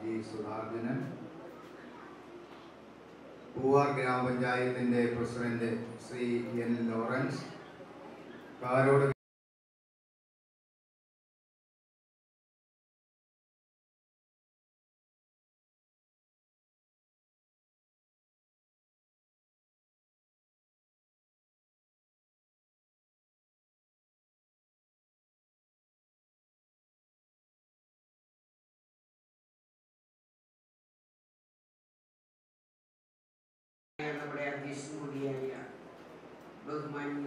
G Sudharjanan Poovar ഗ്രാമപഞ്ചായത്തിൻ്റെ president Shri N Lawrence Karode നമ്മുടെ അധ്യക്ഷൻ കൂടിയായ ബഹുമാന്യ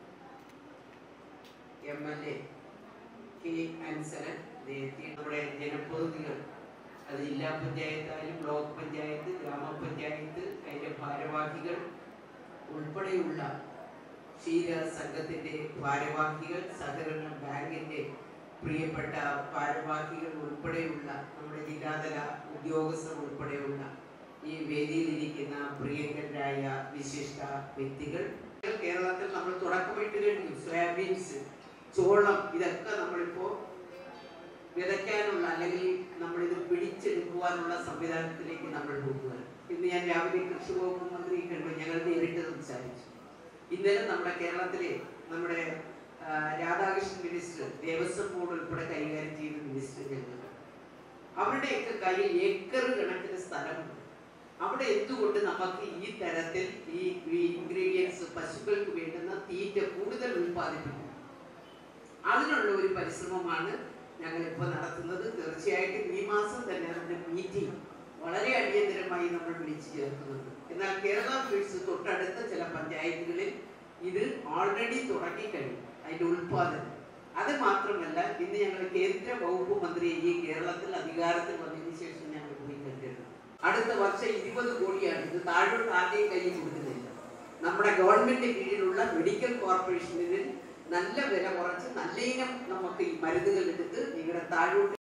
M L A K Ansalan നേരത്തെ നമ്മുടെ ജനപ്രതിനിധികൾ അത് ജില്ലാ പഞ്ചായത്തായാലും ബ്ലോക്ക് പഞ്ചായത്ത് ഗ്രാമപഞ്ചായത്ത് അതിന്റെ ഭാരവാഹികൾ ഉൾപ്പെടെയുള്ള ക്ഷീര സംഘത്തിന്റെ ഭാരവാഹികൾ സഹകരണ ബാങ്കിന്റെ പ്രിയപ്പെട്ട ഭാരവാഹികൾ ഉൾപ്പെടെയുള്ള നമ്മുടെ ജില്ലാതല ഉദ്യോഗസ്ഥർ ഉൾപ്പെടെയുള്ള ഈ വേദിയിലിരിക്കുന്ന പ്രിയങ്കരായ വിശിഷ്ട വ്യക്തികൾ കേരളത്തിൽ നമ്മൾ തുടക്കമിട്ട് കഴിഞ്ഞു സോയാബീൻസ് ചോളം ഇതൊക്കെ നമ്മളിപ്പോ വിതയ്ക്കാനുള്ള അല്ലെങ്കിൽ നമ്മളിത് പിടിച്ചെടുക്കുവാനുള്ള സംവിധാനത്തിലേക്ക് നമ്മൾ പോകുകയാണ് ഇന്ന് ഞാൻ രാവിലെ കൃഷി വകുപ്പ് മന്ത്രി കണ്ടു ഞങ്ങൾ നേരിട്ട് സംസാരിച്ചു ഇന്നലെ നമ്മുടെ കേരളത്തിലെ നമ്മുടെ ആ, രാധാകൃഷ്ണൻ മിനിസ്റ്റർ ദേവസ്വം ബോർഡ് ഉൾപ്പെടെ കൈകാര്യം ചെയ്ത മിനിസ്റ്റർ ഞങ്ങൾ അവരുടെയൊക്കെ കയ്യിൽ ഏക്കർ കണക്കിന് സ്ഥലമുണ്ട് അവിടെ എന്തുകൊണ്ട് നമുക്ക് ഈ തരത്തിൽ ഈ ഇൻഗ്രീഡിയൻസ് പശുക്കൾക്ക് വേണ്ടുന്ന തീറ്റ കൂടുതൽ ഉൽപ്പാദിപ്പിക്കും അതിനുള്ള ഒരു പരിശ്രമമാണ് ഞങ്ങൾ ഇപ്പോൾ നടത്തുന്നത് തീർച്ചയായിട്ടും ഈ മാസം തന്നെ അതിന്റെ മീറ്റിംഗ് വളരെ അടിയന്തരമായി നമ്മൾ വിളിച്ചു ചേർക്കുന്നുണ്ട് എന്നാൽ കേരള ഫീഡ്സ് തൊട്ടടുത്ത ചില പഞ്ചായത്തുകളിൽ ഇത് ഓൾറെഡി തുടങ്ങിക്കഴിഞ്ഞു അതിന്റെ ഉൽപാദനം അത് മാത്രമല്ല ഇന്ന് ഞങ്ങൾ കേന്ദ്ര വകുപ്പ് മന്ത്രി ഈ കേരളത്തിൽ അധികാരത്തിൽ വന്നതിന് ശേഷം ഞങ്ങൾ പോയി കണ്ടിരുന്നു അടുത്ത വർഷം ഇരുപത് കോടിയാണ് ഇത് താഴോട്ട് ആദ്യം കൈ കൊടുക്കുന്നില്ല നമ്മുടെ ഗവൺമെന്റ് കീഴിലുള്ള മെഡിക്കൽ കോർപ്പറേഷനിൽ നല്ല വില കുറച്ച് നല്ല ഇനം നമുക്ക് ഈ മരുന്നുകൾ എടുത്ത് നിങ്ങളുടെ താഴോട്ട്